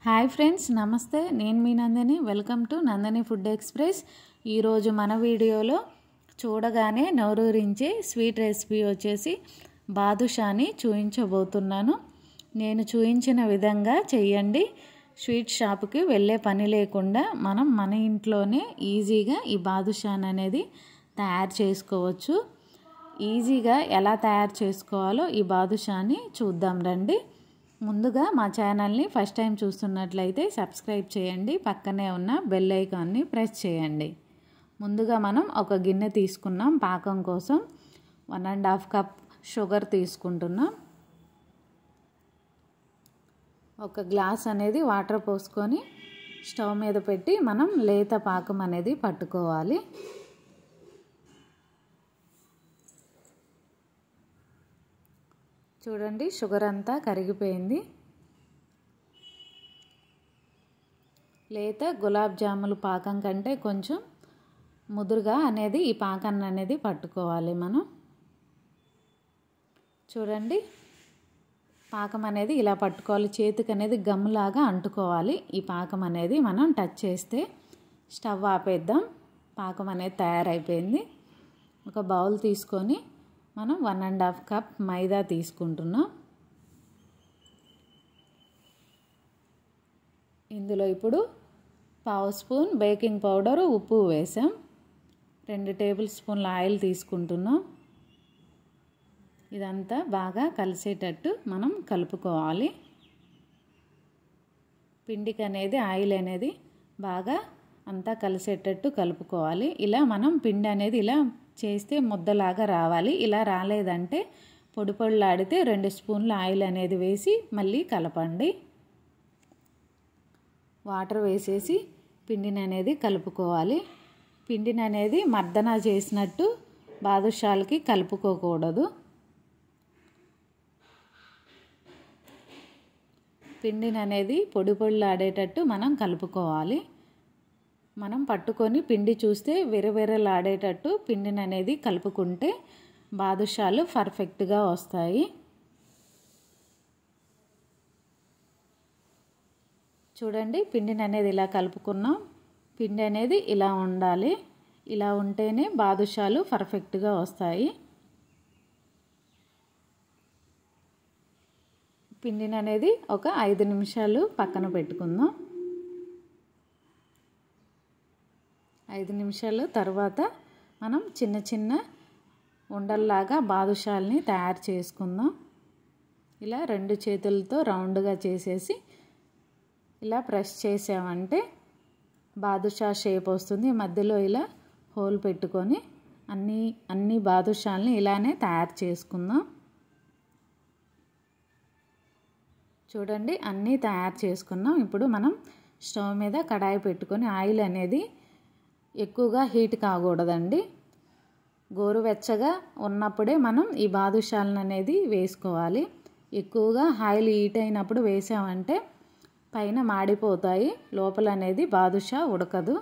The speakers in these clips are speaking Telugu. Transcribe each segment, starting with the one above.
హాయ్ ఫ్రెండ్స్ నమస్తే నేను మీ Nandini welcome to Nandini food express ఈరోజు మన వీడియోలో చూడగానే నోరూరించే స్వీట్ రెసిపీ వచ్చేసి బాదుషాని చూపించబోతున్నాను నేను చూపించిన విధంగా చెయ్యండి స్వీట్ షాప్కి వెళ్ళే పని లేకుండా మనం మన ఇంట్లోనే ఈజీగా ఈ బాదుషాన్ అనేది తయారు చేసుకోవచ్చు ఈజీగా ఎలా తయారు చేసుకోవాలో ఈ బాదుషాని చూద్దాం రండి ముందుగా మా ఛానల్ని ఫస్ట్ టైం చూస్తున్నట్లయితే సబ్స్క్రైబ్ చేయండి పక్కనే ఉన్న బెల్ ఐకాన్ని ప్రెస్ చేయండి ముందుగా మనం ఒక గిన్నె తీసుకున్నాం పాకం కోసం one and half cup sugar తీసుకుంటున్నాం ఒక గ్లాస్ అనేది వాటర్ పోసుకొని స్టవ్ మీద పెట్టి మనం లేత పాకం అనేది పట్టుకోవాలి చూడండి షుగర్ అంతా కరిగిపోయింది లేత గులాబ్ జాములు పాకం కంటే కొంచెం ముదురుగా అనేది ఈ పాకాన్ని అనేది పట్టుకోవాలి మనం చూడండి పాకం అనేది ఇలా పట్టుకోవాలి చేతికి అనేది గమ్ములాగా అంటుకోవాలి ఈ పాకం అనేది మనం టచ్ చేస్తే స్టవ్ ఆపేద్దాం పాకం అనేది తయారైపోయింది ఒక బౌల్ తీసుకొని మనం one and half cup maida తీసుకుంటున్నాం ఇందులో ఇప్పుడు పావు స్పూన్ బేకింగ్ పౌడర్ ఉప్పు వేసాం రెండు టేబుల్ స్పూన్ల ఆయిల్ తీసుకుంటున్నాం ఇదంతా బాగా కలిసేటట్టు మనం కలుపుకోవాలి పిండికి అనేది ఆయిల్ అనేది బాగా అంతా కలిసేటట్టు కలుపుకోవాలి ఇలా మనం పిండి అనేది ఇలా చేస్తే ముద్దలాగా రావాలి ఇలా రాలేదంటే పొడి పొడిలాడితే రెండు స్పూన్ల ఆయిల్ అనేది వేసి మళ్ళీ కలపండి వాటర్ వేసేసి పిండిని అనేది కలుపుకోవాలి పిండిని అనేది మర్దన చేసినట్టు బాదుషాలకి కలుపుకోకూడదు పిండిని అనేది పొడి పొడిలాడేటట్టు మనం కలుపుకోవాలి మనం పట్టుకొని పిండి చూస్తే విరవిరలాడేటట్టు పిండిని అనేది కలుపుకుంటే బాదుషాలు పర్ఫెక్ట్గా వస్తాయి చూడండి పిండిని అనేది ఇలా కలుపుకున్నాం పిండి అనేది ఇలా ఉండాలి ఇలా ఉంటేనే బాదుషాలు పర్ఫెక్ట్గా వస్తాయి పిండిని అనేది ఒక ఐదు నిమిషాలు పక్కన పెట్టుకుందాం ఐదు నిమిషాలు తర్వాత మనం చిన్న చిన్న ఉండల్లాగా బాదుషాల్ని తయారు చేసుకుందాం ఇలా రెండు చేతులతో రౌండ్గా చేసేసి ఇలా ప్రెస్ చేసామంటే బాదుషా షేప్ వస్తుంది మధ్యలో ఇలా హోల్ పెట్టుకొని అన్ని అన్ని బాదుషాల్ని ఇలానే తయారు చేసుకుందాం చూడండి అన్నీ తయారు చేసుకున్నాం ఇప్పుడు మనం స్టవ్ మీద కడాయి పెట్టుకొని ఆయిల్ అనేది ఎక్కువగా హీట్ కాకూడదండి గోరువెచ్చగా ఉన్నప్పుడే మనం ఈ బాదుషాలను అనేది వేసుకోవాలి ఎక్కువగా ఆయిల్ హీట్ అయినప్పుడు వేసామంటే పైన మాడిపోతాయి లోపల అనేది బాదుషా ఉడకదు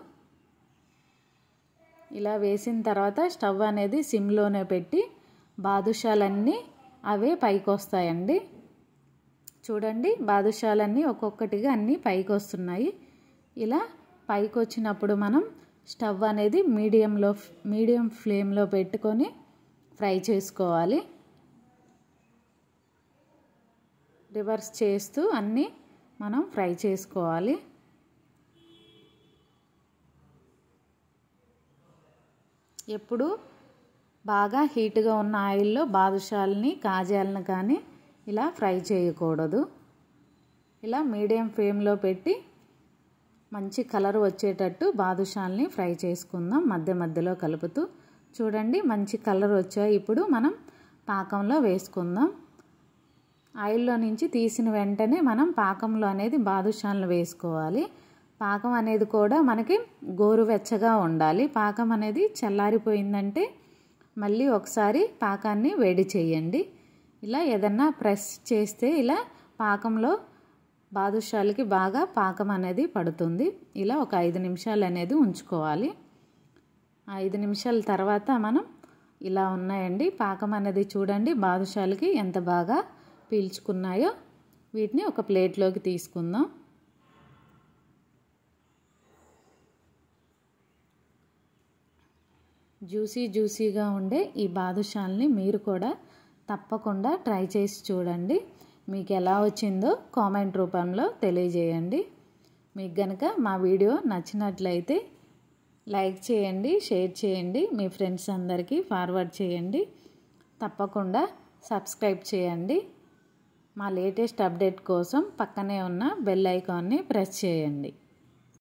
ఇలా వేసిన తర్వాత స్టవ్ అనేది సిమ్లోనే పెట్టి బాదుషాలన్నీ అవే పైకి వస్తాయండి చూడండి బాదుషాలన్నీ ఒక్కొక్కటిగా అన్నీ పైకి వస్తున్నాయి ఇలా పైకి వచ్చినప్పుడు మనం స్టవ్ అనేది మీడియంలో మీడియం ఫ్లేమ్లో పెట్టుకొని ఫ్రై చేసుకోవాలి రివర్స్ చేస్తూ అన్నీ మనం ఫ్రై చేసుకోవాలి ఎప్పుడు బాగా హీట్గా ఉన్న ఆయిల్లో బాదుషాలని కాజాలను కానీ ఇలా ఫ్రై చేయకూడదు ఇలా మీడియం ఫ్లేమ్లో పెట్టి మంచి కలర్ వచ్చేటట్టు బాదుషాల్ని ఫ్రై చేసుకుందాం మధ్య మధ్యలో కలుపుతూ చూడండి మంచి కలర్ వచ్చాయి ఇప్పుడు మనం పాకంలో వేసుకుందాం ఆయిల్లో నుంచి తీసిన వెంటనే మనం పాకంలో అనేది బాదుషాలను వేసుకోవాలి పాకం అనేది కూడా మనకి గోరువెచ్చగా ఉండాలి పాకం అనేది చల్లారిపోయిందంటే మళ్ళీ ఒకసారి పాకాన్ని వేడి చేయండి ఇలా ఏదన్నా ప్రెస్ చేస్తే ఇలా పాకంలో బాదుషాలకి బాగా పాకం అనేది పడుతుంది ఇలా ఒక ఐదు నిమిషాలు అనేది ఉంచుకోవాలి ఐదు నిమిషాల తర్వాత మనం ఇలా ఉన్నాయండి పాకం అనేది చూడండి బాదుషాలకి ఎంత బాగా పీల్చుకున్నాయో వీటిని ఒక ప్లేట్లోకి తీసుకుందాం జ్యూసీ జ్యూసీగా ఉండే ఈ బాదుషాల్ని మీరు కూడా తప్పకుండా ట్రై చేసి చూడండి మీకు ఎలా వచ్చిందో కామెంట్ రూపంలో తెలియజేయండి మీకు గనక మా వీడియో నచ్చినట్లయితే లైక్ చేయండి షేర్ చేయండి మీ ఫ్రెండ్స్ అందరికీ ఫార్వర్డ్ చేయండి తప్పకుండా సబ్స్క్రైబ్ చేయండి మా లేటెస్ట్ అప్డేట్ కోసం పక్కనే ఉన్న బెల్ ఐకాన్ని ప్రెస్ చేయండి